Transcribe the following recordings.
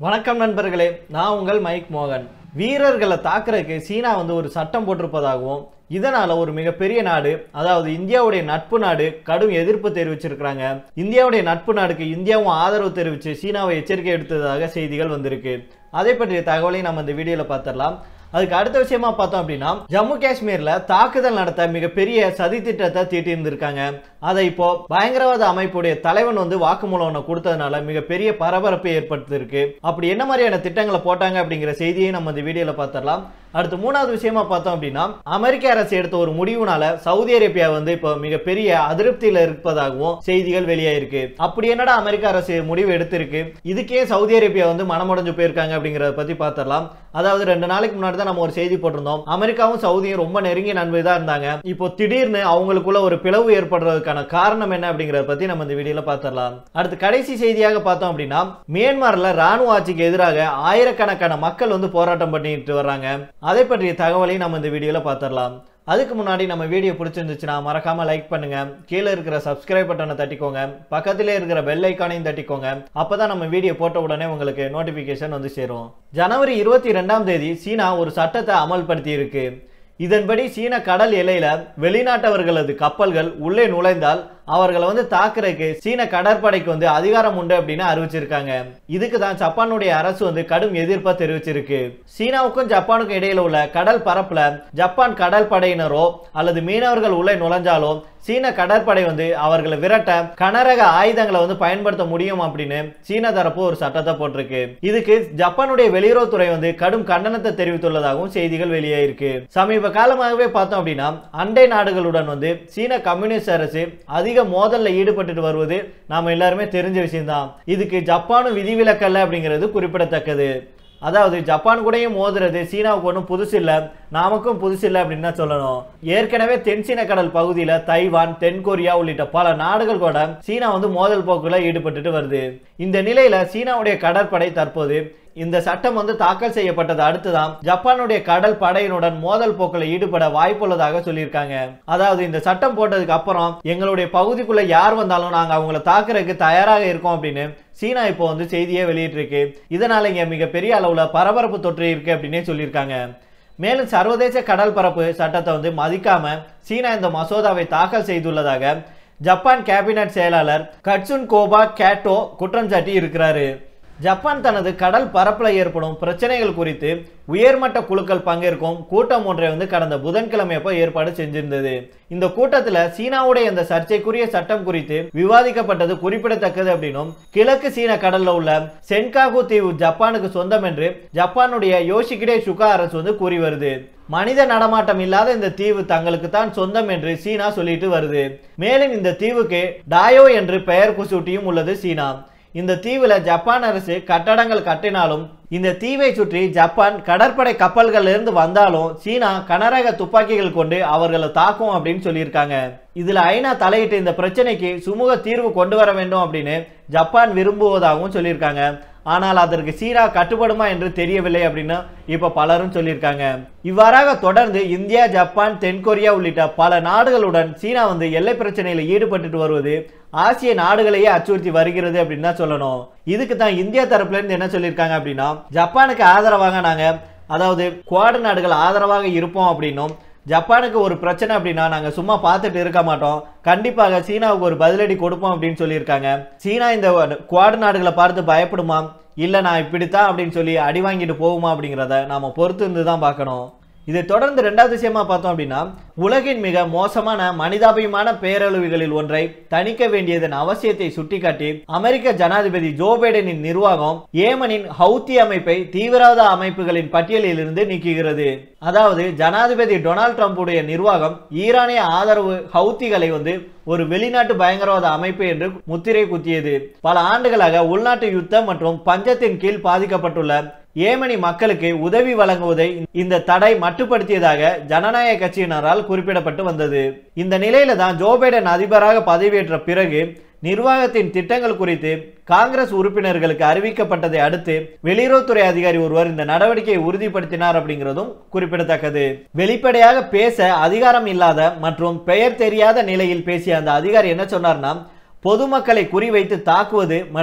வணக்கம் நண்பர்களே நான் உங்கள் மைக் மோகன் வீரர்களை தாக்குறதுக்கு சீனா வந்து ஒரு சட்டம் போட்டிருப்பதாகவும் இதனால ஒரு மிகப்பெரிய நாடு அதாவது இந்தியாவுடைய நட்பு நாடு கடும் எதிர்ப்பு தெரிவிச்சிருக்கிறாங்க இந்தியாவுடைய நட்பு நாடுக்கு இந்தியாவும் ஆதரவு தெரிவித்து சீனாவை எச்சரிக்கை எடுத்ததாக செய்திகள் வந்திருக்கு அதை பற்றிய தகவலை நம்ம இந்த வீடியோவில் பார்த்துடலாம் அதுக்கு அடுத்த விஷயமா பார்த்தோம் அப்படின்னா ஜம்மு காஷ்மீர்ல தாக்குதல் நடத்த மிகப்பெரிய சதி திட்டத்தை தீட்டியிருந்திருக்காங்க அதை இப்போ பயங்கரவாத அமைப்புடைய தலைவன் வந்து வாக்குமூலம் ஒன்று கொடுத்ததுனால மிகப்பெரிய பரபரப்பை ஏற்படுத்தியிருக்கு அப்படி என்ன மாதிரியான திட்டங்களை போட்டாங்க அப்படிங்கிற செய்தியை நம்ம இந்த வீடியோல பார்த்துடலாம் அடுத்து மூணாவது விஷயமா பார்த்தோம் அப்படின்னா அமெரிக்க அரசு எடுத்த ஒரு முடிவுனால சவுதி அரேபியா வந்து இப்போ மிகப்பெரிய அதிருப்தியில இருப்பதாகவும் செய்திகள் வெளியாயிருக்கு அப்படி என்னடா அமெரிக்க அரசு முடிவு எடுத்திருக்கு இதுக்கே சவுதி அரேபியா வந்து மனமுடைஞ்சு போயிருக்காங்க அப்படிங்கறத பத்தி பார்த்துடலாம் அதாவது ரெண்டு நாளைக்கு முன்னாடி தான் நம்ம ஒரு செய்தி போட்டிருந்தோம் அமெரிக்காவும் சவுதியும் ரொம்ப நெருங்கிய நண்பர் தான் இருந்தாங்க இப்போ திடீர்னு அவங்களுக்குள்ள ஒரு பிளவு ஏற்படுறதுக்கான காரணம் என்ன அப்படிங்கறத பத்தி நம்ம இந்த வீடியோல பார்த்துடலாம் அடுத்து கடைசி செய்தியாக பார்த்தோம் அப்படின்னா மியான்மர்ல ராணுவ ஆட்சிக்கு எதிராக ஆயிரக்கணக்கான மக்கள் வந்து போராட்டம் பண்ணிட்டு வர்றாங்க அதை பற்றிய தகவலை நம்ம இந்த வீடியோல பார்த்துடலாம் அதுக்கு முன்னாடி நம்ம வீடியோ பிடிச்சிருந்துச்சுன்னா மறக்காம லைக் பண்ணுங்க கீழே இருக்கிற சப்ஸ்கிரைப் பட்டனை தட்டிக்கோங்க பக்கத்திலே இருக்கிற பெல் ஐக்கானையும் தட்டிக்கோங்க அப்பதான் நம்ம வீடியோ போட்ட உடனே உங்களுக்கு நோட்டிபிகேஷன் வந்து சேரும் ஜனவரி இருபத்தி ரெண்டாம் தேதி சீனா ஒரு சட்டத்தை அமல்படுத்தி இருக்கு இதன்படி சீன கடல் எல்லையில வெளிநாட்டவர்களது கப்பல்கள் உள்ளே நுழைந்தால் அவர்களை வந்து தாக்குறதுக்கு சீன கடற்படைக்கு வந்து அதிகாரம் உண்டு அப்படின்னு அறிவிச்சிருக்காங்க இதுக்கு தான் ஜப்பானுடைய அரசு வந்து கடும் எதிர்ப்பா தெரிவிச்சிருக்கு சீனாவுக்கும் ஜப்பானுக்கும் இடையில உள்ள கடல் பரப்புல ஜப்பான் கடல் படையினரோ அல்லது மீனவர்கள் உள்ளே நுழைஞ்சாலோ சீன கடற்படை வந்து அவர்களை விரட்ட கனரக ஆயுதங்களை வந்து பயன்படுத்த முடியும் அப்படின்னு சீன தரப்பு ஒரு சட்டத்தை போட்டிருக்கு இதுக்கு ஜப்பானுடைய வெளியுறவுத்துறை வந்து கடும் கண்டனத்தை தெரிவித்துள்ளதாகவும் செய்திகள் வெளியாயிருக்கு சமீப காலமாகவே பார்த்தோம் அப்படின்னா அண்டை நாடுகளுடன் வந்து சீன கம்யூனிஸ்ட் அரசு அதிக மோதல்ல ஈடுபட்டு வருவது நாம எல்லாருமே தெரிஞ்ச விஷயம்தான் இதுக்கு ஜப்பானும் விதிவிலக்கல்ல அப்படிங்கிறது குறிப்பிடத்தக்கது அதாவது ஜப்பான் கூடயும் மோதுறது சீனாவுக்கு ஒன்றும் புதுசு இல்லை நமக்கும் புதுசு இல்லை அப்படின்னு தான் சொல்லணும் ஏற்கனவே தென்சீன கடல் பகுதியில் தைவான் தென்கொரியா உள்ளிட்ட பல நாடுகள் கூட சீனா வந்து மோதல் போக்குல ஈடுபட்டுட்டு வருது இந்த நிலையில சீனாவுடைய கடற்படை தற்போது இந்த சட்டம் வந்து தாக்கல் செய்யப்பட்டது அடுத்துதான் ஜப்பானுடைய கடல் படையினுடன் மோதல் போக்கில் ஈடுபட வாய்ப்புள்ளதாக சொல்லியிருக்காங்க அதாவது இந்த சட்டம் போட்டதுக்கு அப்புறம் எங்களுடைய பகுதிக்குள்ள யார் வந்தாலும் நாங்க அவங்கள தாக்குறதுக்கு தயாராக இருக்கோம் அப்படின்னு சீனா இப்போ வந்து செய்தியே வெளியிட்டிருக்கு இதனால இங்க மிகப்பெரிய அளவுல பரபரப்பு தொற்று இருக்கு அப்படின்னே சொல்லியிருக்காங்க மேலும் சர்வதேச கடல் பரப்பு சட்டத்தை வந்து மதிக்காம சீனா இந்த மசோதாவை தாக்கல் செய்துள்ளதாக ஜப்பான் கேபினட் செயலாளர் கட்சுன் கோபா கேட்டோ குற்றம் சாட்டி இருக்கிறாரு ஜப்பான் தனது கடல் பரப்பில் ஏற்படும் பிரச்சனைகள் குறித்து உயர்மட்ட குழுக்கள் பங்கேற்கும் கூட்டம் ஒன்றை வந்து கடந்த புதன்கிழமை அப்போ ஏற்பாடு செஞ்சிருந்தது இந்த கூட்டத்தில் சீனாவுடைய இந்த சர்ச்சைக்குரிய சட்டம் குறித்து விவாதிக்கப்பட்டது குறிப்பிடத்தக்கது அப்படின்னும் கிழக்கு சீன கடல்ல உள்ள சென்காகு தீவு ஜப்பானுக்கு சொந்தம் என்று ஜப்பானுடைய யோசிக்கிடே சுகா அரசு வந்து கூறி வருது மனித நடமாட்டம் இல்லாத இந்த தீவு தங்களுக்கு தான் சொந்தம் என்று சீனா சொல்லிட்டு வருது மேலும் இந்த தீவுக்கு டாயோ என்று பெயர் குசூட்டியும் உள்ளது சீனா இந்த தீவுல ஜப்பான் அரசு கட்டடங்கள் கட்டினாலும் இந்த தீவை சுற்றி ஜப்பான் கடற்படை கப்பல்கள் இருந்து வந்தாலும் சீனா கனரக துப்பாக்கிகள் கொண்டு அவர்களை தாக்கும் அப்படின்னு சொல்லியிருக்காங்க இதுல ஐநா தலையிட்டு இந்த பிரச்சனைக்கு சுமூக தீர்வு கொண்டு வர வேண்டும் அப்படின்னு ஜப்பான் விரும்புவதாகவும் சொல்லியிருக்காங்க ஆனால் அதற்கு சீனா கட்டுப்படுமா என்று தெரியவில்லை அப்படின்னு இப்ப பலரும் சொல்லியிருக்காங்க இவ்வாறாக தொடர்ந்து இந்தியா ஜப்பான் தென்கொரியா உள்ளிட்ட பல நாடுகளுடன் சீனா வந்து எல்லை பிரச்சனையில் ஈடுபட்டுட்டு வருவது ஆசிய நாடுகளையே அச்சுறுத்தி வருகிறது அப்படின்னு தான் சொல்லணும் இதுக்கு தான் இந்தியா தரப்புல இருந்து என்ன சொல்லியிருக்காங்க அப்படின்னா ஜப்பானுக்கு ஆதரவாக நாங்க அதாவது குவாடு நாடுகள் ஆதரவாக இருப்போம் அப்படின்னும் ஜப்பானுக்கு ஒரு பிரச்சனை அப்படின்னா நாங்கள் சும்மா பார்த்துட்டு இருக்க மாட்டோம் கண்டிப்பாக சீனாவுக்கு ஒரு பதிலடி கொடுப்போம் அப்படின்னு சொல்லியிருக்காங்க சீனா இந்த குவாடு நாடுகளை பார்த்து பயப்படுமா இல்லை நான் இப்படித்தான் அப்படின்னு சொல்லி அடி வாங்கிட்டு போகுமா அப்படிங்கிறத நாம பொறுத்து இருந்து தான் பார்க்கணும் இதை தொடர்ந்து ரெண்டாவது விஷயமா பார்த்தோம் அப்படின்னா உலகின் மிக மோசமான மனிதாபிமான பேரழிவுகளில் ஒன்றை தணிக்க வேண்டியதன் அவசியத்தை சுட்டிக்காட்டி அமெரிக்க ஜனாதிபதி ஜோ பைடனின் நிர்வாகம் ஏமனின் ஹவுத்தி அமைப்பை தீவிரவாத அமைப்புகளின் பட்டியலில் இருந்து நீக்குகிறது அதாவது ஜனாதிபதி டொனால்ட் ட்ரம்புடைய நிர்வாகம் ஈரானிய ஆதரவு ஹவுத்திகளை வந்து ஒரு வெளிநாட்டு பயங்கரவாத அமைப்பு என்று முத்திரை குத்தியது பல ஆண்டுகளாக உள்நாட்டு யுத்தம் மற்றும் பஞ்சத்தின் கீழ் பாதிக்கப்பட்டுள்ள ஏமனி மக்களுக்கு உதவி வழங்குவதை இந்த தடை மட்டுப்படுத்தியதாக ஜனநாயக கட்சியினரால் குறிப்பிடப்பட்டு வந்தது இந்த நிலையில தான் ஜோ பைடன் அதிபராக பதவியேற்ற பிறகு நிர்வாகத்தின் திட்டங்கள் குறித்து காங்கிரஸ் உறுப்பினர்களுக்கு அறிவிக்கப்பட்டதை அடுத்து வெளியுறவுத்துறை அதிகாரி ஒருவர் இந்த நடவடிக்கையை உறுதிப்படுத்தினார் அப்படிங்கிறதும் குறிப்பிடத்தக்கது வெளிப்படையாக பேச அதிகாரம் இல்லாத மற்றும் பெயர் தெரியாத நிலையில் பேசிய அந்த அதிகாரி என்ன சொன்னார்னா பொதுமக்களை குறிவைத்து தாக்குவது மற்றும்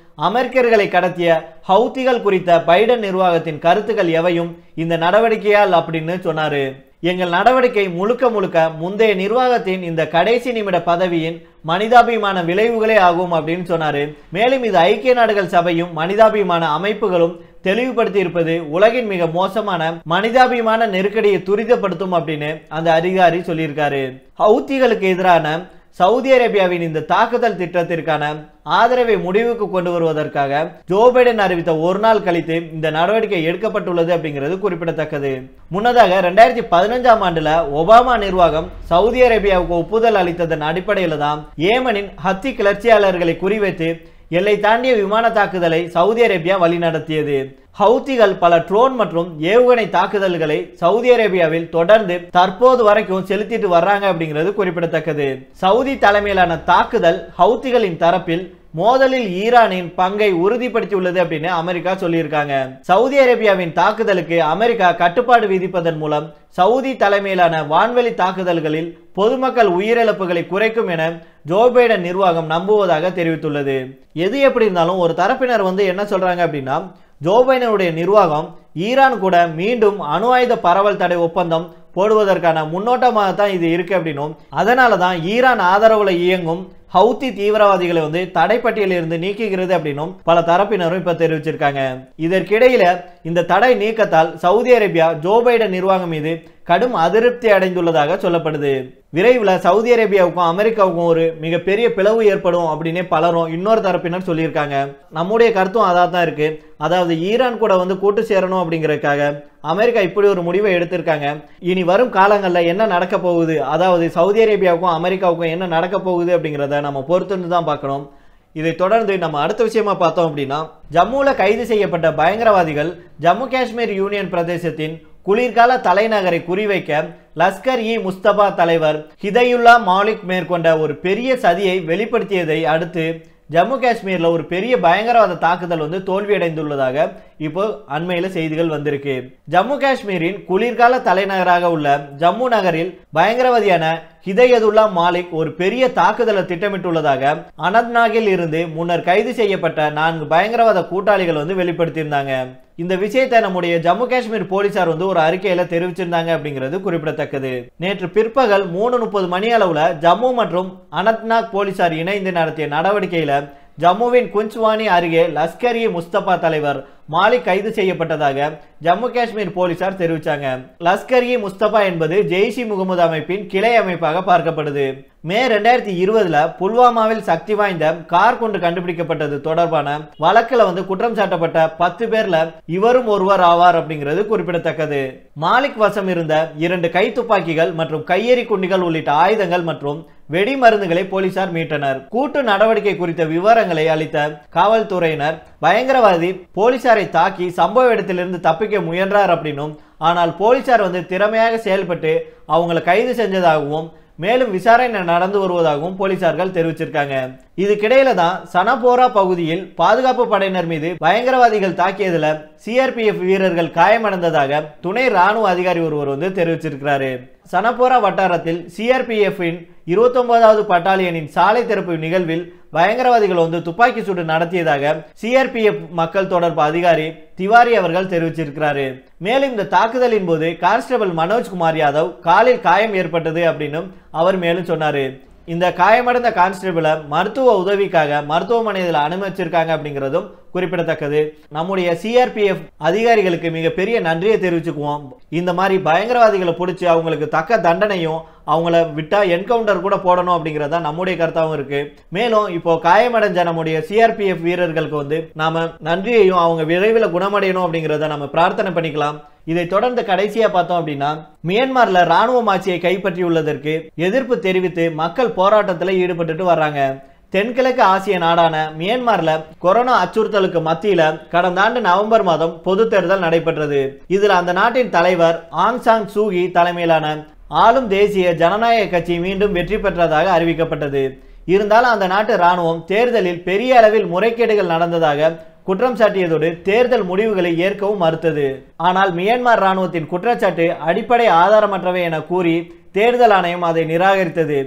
அமெரிக்கர்களை கடத்திய ஹவுத்திகள் குறித்த பைடன் நிர்வாகத்தின் கருத்துக்கள் எவையும் இந்த நடவடிக்கையால் அப்படின்னு சொன்னாரு எங்கள் நடவடிக்கை முழுக்க முழுக்க முந்தைய நிர்வாகத்தின் இந்த கடைசி நிமிட பதவியின் மனிதாபிமான விளைவுகளே ஆகும் அப்படின்னு சொன்னாரு மேலும் இது ஐக்கிய நாடுகள் சபையும் மனிதாபிமான அமைப்புகளும் தெளிவுபடுத்தி இருப்பது உலகின் மிக மோசமான மனிதாபிமான நெருக்கடியை துரிதப்படுத்தும் அப்படின்னு அந்த அதிகாரி சொல்லியிருக்காரு ஹவுத்திகளுக்கு எதிரான சவுதி அரேபியாவின் இந்த தாக்குதல் திட்டத்திற்கான ஆதரவை முடிவுக்கு கொண்டு வருவதற்காக ஜோ பைடன் அறிவித்த ஒரு நாள் கழித்து இந்த நடவடிக்கை எடுக்கப்பட்டுள்ளது அப்படிங்கிறது குறிப்பிடத்தக்கது முன்னதாக ரெண்டாயிரத்தி பதினஞ்சாம் ஆண்டுல ஒபாமா நிர்வாகம் சவுதி அரேபியாவுக்கு ஒப்புதல் அளித்ததன் அடிப்படையில் தான் ஏமனின் ஹத்தி கிளர்ச்சியாளர்களை குறிவைத்து எல்லை தாண்டிய விமான தாக்குதலை சவுதி அரேபியா வழிநடத்தியது ஹவுத்திகள் பல ட்ரோன் மற்றும் ஏவுகணை தாக்குதல்களை சவுதி அரேபியாவில் தொடர்ந்து தற்போது வரைக்கும் செலுத்திட்டு வர்றாங்க அப்படிங்கிறது குறிப்பிடத்தக்கது சவுதி தலைமையிலான தாக்குதல் ஹவுத்திகளின் தரப்பில் மோதலில் ஈரானின் பங்கை உறுதிப்படுத்தியுள்ளது அப்படின்னு அமெரிக்கா சொல்லியிருக்காங்க சவுதி அரேபியாவின் தாக்குதலுக்கு அமெரிக்கா கட்டுப்பாடு விதிப்பதன் மூலம் சவுதி தலைமையிலான வான்வெளி தாக்குதல்களில் பொதுமக்கள் உயிரிழப்புகளை குறைக்கும் என ஜோ பைடன் நிர்வாகம் நம்புவதாக தெரிவித்துள்ளது எது எப்படி இருந்தாலும் ஒரு தரப்பினர் வந்து என்ன சொல்றாங்க அப்படின்னா ஜோ பைடனுடைய நிர்வாகம் ஈரான் கூட மீண்டும் அணு ஆயுத பரவல் தடை ஒப்பந்தம் போடுவதற்கான முன்னோட்டமாக தான் இது இருக்கு அப்படின்னும் அதனால தான் ஈரான் ஆதரவுல இயங்கும் ஹவுத்தி தீவிரவாதிகளை வந்து தடைப்பட்டியலில் இருந்து நீக்குகிறது அப்படின்னும் பல தரப்பினரும் இப்ப தெரிவிச்சிருக்காங்க இதற்கிடையில இந்த தடை நீக்கத்தால் சவுதி அரேபியா ஜோ பைடன் நிர்வாகம் மீது கடும் அதிருப்தி அடைந்துள்ளதாக சொல்லப்படுது விரைவில் சவுதி அரேபியாவுக்கும் அமெரிக்காவுக்கும் ஒரு மிகப்பெரிய பிளவு ஏற்படும் அப்படின்னே பலரும் இன்னொரு தரப்பினர் சொல்லியிருக்காங்க நம்முடைய கருத்தும் அதாக தான் இருக்கு அதாவது ஈரான் கூட வந்து கூட்டு சேரணும் அப்படிங்கறதுக்காக அமெரிக்கா இப்படி ஒரு முடிவை எடுத்திருக்காங்க இனி வரும் காலங்களில் என்ன நடக்க போகுது அதாவது சவுதி அரேபியாவுக்கும் அமெரிக்காவுக்கும் என்ன நடக்க போகுது அப்படிங்கிறத நம்ம பொறுத்திருந்து தான் பார்க்கணும் இதை தொடர்ந்து நம்ம அடுத்த விஷயமா பார்த்தோம் அப்படின்னா ஜம்முல கைது செய்யப்பட்ட பயங்கரவாதிகள் ஜம்மு காஷ்மீர் யூனியன் பிரதேசத்தின் குளிர்கால தலைநகரை குறிவைக்க லஸ்கர் இ முஸ்தபா தலைவர் ஹிதையுல்லா மாலிக் மேற்கொண்ட ஒரு பெரிய சதியை வெளிப்படுத்தியதை அடுத்து ஜம்மு காஷ்மீர்ல ஒரு பெரிய பயங்கரவாத தாக்குதல் வந்து தோல்வியடைந்துள்ளதாக இப்போ அண்மையில செய்திகள் வந்திருக்கு ஜம்மு காஷ்மீரின் குளிர்கால தலைநகராக உள்ள ஜம்மு நகரில் பயங்கரவாதியான ஹிதயதுல்லா மாலிக் ஒரு பெரிய தாக்குதலை திட்டமிட்டுள்ளதாக அனந்த்நாகில் இருந்து முன்னர் கைது செய்யப்பட்ட நான்கு பயங்கரவாத கூட்டாளிகள் வந்து வெளிப்படுத்தியிருந்தாங்க இந்த விஷயத்தை நம்முடைய ஜம்மு காஷ்மீர் போலீசார் வந்து ஒரு அறிக்கையில தெரிவிச்சிருந்தாங்க அப்படிங்கிறது குறிப்பிடத்தக்கது நேற்று பிற்பகல் மூணு முப்பது மணி அளவுல ஜம்மு மற்றும் அனந்த்நாக் போலீசார் இணைந்து நடத்திய நடவடிக்கையில ஜம்முவின் குஞ்ச்வானி அருகே லஸ்கர் இ முஸ்தபா தலைவர் மாலிக் கைது செய்யப்பட்டதாக ஜம்மு காஷ்மீர் போலீசார் தெரிவிச்சாங்க லஸ்கர் இ முஸ்தபா என்பது ஜெய்ஷி முகமது அமைப்பின் கிளை அமைப்பாக பார்க்கப்படுது மே ரெண்டாயிரத்தி இருபதுல புல்வாமாவில் சக்தி வாய்ந்த கார் கொண்டு கண்டுபிடிக்கப்பட்டது தொடர்பான வழக்குல வந்து குற்றம் சாட்டப்பட்ட பத்து பேர்ல இவரும் ஒருவர் ஆவார் அப்படிங்கிறது குறிப்பிடத்தக்கது மாலிக் வசம் இருந்த இரண்டு கை துப்பாக்கிகள் மற்றும் கையெறி குண்டிகள் உள்ளிட்ட ஆயுதங்கள் மற்றும் வெடி மருந்துகளை போலீசார் மீட்டனர் கூட்டு நடவடிக்கை குறித்த விவரங்களை அளித்த காவல்துறையினர் பயங்கரவாதி போலீசாரை தாக்கி சம்பவ இடத்திலிருந்து தப்பிக்க முயன்றார் அப்படின்னும் ஆனால் போலீசார் வந்து திறமையாக செயல்பட்டு அவங்களை கைது செஞ்சதாகவும் மேலும் விசாரணை நடந்து வருவதாகவும் போலீசார்கள் தெரிவிச்சிருக்காங்க இதுக்கிடையில தான் சனபோரா பகுதியில் பாதுகாப்பு படையினர் மீது பயங்கரவாதிகள் தாக்கியதுல சிஆர்பிஎஃப் வீரர்கள் காயமடைந்ததாக துணை ராணுவ அதிகாரி ஒருவர் வந்து தெரிவிச்சிருக்கிறாரு சனபோரா வட்டாரத்தில் சிஆர்பிஎஃப்பின் இருபத்தொன்பதாவது பட்டாலியனின் சாலை திறப்பு நிகழ்வில் பயங்கரவாதிகள் வந்து துப்பாக்கி சூடு நடத்தியதாக சிஆர்பிஎஃப் மக்கள் தொடர்பு அதிகாரி திவாரி அவர்கள் தெரிவிச்சிருக்கிறாரு மேலும் இந்த தாக்குதலின் போது கான்ஸ்டபிள் மனோஜ்குமார் யாதவ் காலில் காயம் ஏற்பட்டது அப்படின்னு அவர் மேலும் சொன்னாரு இந்த காயமடைந்த கான்ஸ்டபிளை மருத்துவ உதவிக்காக மருத்துவமனையில் அனுமதிச்சிருக்காங்க அப்படிங்கிறதும் குறிப்பிடத்தக்கது நம்முடைய சிஆர்பிஎஃப் அதிகாரிகளுக்கு மிகப்பெரிய நன்றியை தெரிவிச்சுக்குவோம் இந்த மாதிரி பயங்கரவாதிகளை பிடிச்சி அவங்களுக்கு தக்க தண்டனையும் அவங்கள விட்டா என்கவுண்டர் கூட போடணும் அப்படிங்கிறது தான் நம்முடைய கருத்தாகவும் இருக்கு மேலும் இப்போ காயமடைஞ்ச நம்முடைய சிஆர்பிஎஃப் வீரர்களுக்கு வந்து நாம நன்றியையும் அவங்க விரைவில் குணமடையணும் அப்படிங்கிறத நம்ம பிரார்த்தனை பண்ணிக்கலாம் இதை தொடர்ந்து கடைசியா பார்த்தோம் அப்படின்னா மியான்மர்ல ராணுவ ஆட்சியை கைப்பற்றியுள்ளதற்கு எதிர்ப்பு தெரிவித்து மக்கள் போராட்டத்தில் ஈடுபட்டுட்டு வர்றாங்க தென்கிழக்கு ஆசிய நாடான மியான்மர்ல கொரோனா அச்சுறுத்தலுக்கு மத்தியில கடந்த ஆண்டு நவம்பர் மாதம் பொது தேர்தல் நடைபெற்றது இதில் அந்த நாட்டின் தலைவர் ஆங் சாங் சூகி தலைமையிலான ஆளும் தேசிய ஜனநாயக கட்சி மீண்டும் வெற்றி பெற்றதாக அறிவிக்கப்பட்டது இருந்தாலும் அந்த நாட்டு ராணுவம் தேர்தலில் பெரிய அளவில் முறைகேடுகள் நடந்ததாக குற்றம் சாட்டியதோடு தேர்தல் முடிவுகளை ஏற்கவும் மறுத்தது ஆனால் மியான்மர் ராணுவத்தின் குற்றச்சாட்டு அடிப்படை ஆதாரமற்றவை என கூறி தேர்தல் ஆணையம் அதை நிராகரித்தது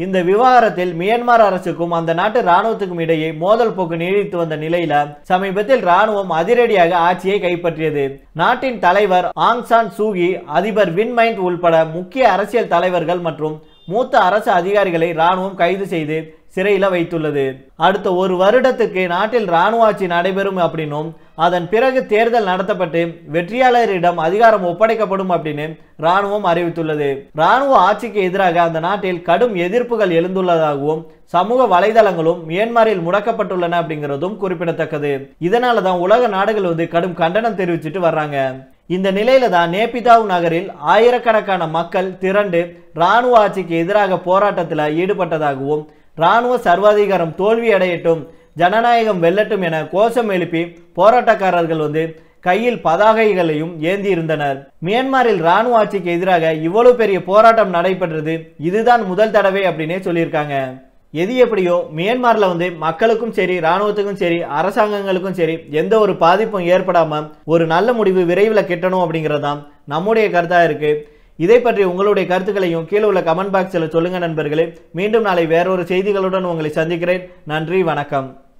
இந்த விவகாரத்தில் மியான்மர் அரசுக்கும் அந்த நாட்டு ராணுவத்துக்கும் இடையே மோதல் போக்கு நீடித்து வந்த நிலையில சமீபத்தில் ராணுவம் அதிரடியாக ஆட்சியை கைப்பற்றியது நாட்டின் தலைவர் ஆங் சான் சூகி அதிபர் வின் மைண்ட் உள்பட முக்கிய அரசியல் தலைவர்கள் மற்றும் மூத்த அரசு அதிகாரிகளை ராணுவம் கைது செய்து சிறையில வைத்துள்ளது அடுத்த ஒரு வருடத்துக்கு நாட்டில் ராணுவ ஆட்சி நடைபெறும் அப்படின்னும் அதன் பிறகு தேர்தல் நடத்தப்பட்டு வெற்றியாளரிடம் அதிகாரம் ஒப்படைக்கப்படும் அப்படின்னு ராணுவம் அறிவித்துள்ளது ராணுவ ஆட்சிக்கு எதிராக அந்த நாட்டில் கடும் எதிர்ப்புகள் எழுந்துள்ளதாகவும் சமூக வலைதளங்களும் மியான்மரில் முடக்கப்பட்டுள்ளன அப்படிங்கிறதும் குறிப்பிடத்தக்கது இதனால தான் உலக நாடுகள் வந்து கடும் கண்டனம் தெரிவிச்சிட்டு வர்றாங்க இந்த நிலையில தான் நேபிதாவ் நகரில் ஆயிரக்கணக்கான மக்கள் திரண்டு ராணுவ ஆட்சிக்கு எதிராக போராட்டத்தில் ஈடுபட்டதாகவும் ராணுவ சர்வாதிகாரம் தோல்வி அடையட்டும் ஜனநாயகம் வெல்லட்டும் என கோஷம் எழுப்பி போராட்டக்காரர்கள் வந்து கையில் பதாகைகளையும் ஏந்தி இருந்தனர் மியான்மரில் ராணுவ ஆட்சிக்கு எதிராக இவ்வளவு பெரிய போராட்டம் நடைபெற்றது இதுதான் முதல் தடவை அப்படின்னே சொல்லியிருக்காங்க எது எப்படியோ மியான்மர்ல வந்து மக்களுக்கும் சரி ராணுவத்துக்கும் சரி அரசாங்கங்களுக்கும் சரி எந்த ஒரு பாதிப்பும் ஏற்படாம ஒரு நல்ல முடிவு விரைவில் கிட்டணும் அப்படிங்கிறதான் நம்முடைய கருத்தா இருக்கு இதை பற்றி உங்களுடைய கருத்துக்களையும் கீழே உள்ள கமெண்ட் பாக்ஸில் சொல்லுங்க நண்பர்களே மீண்டும் நாளை வேறொரு செய்திகளுடன் உங்களை சந்திக்கிறேன் நன்றி வணக்கம்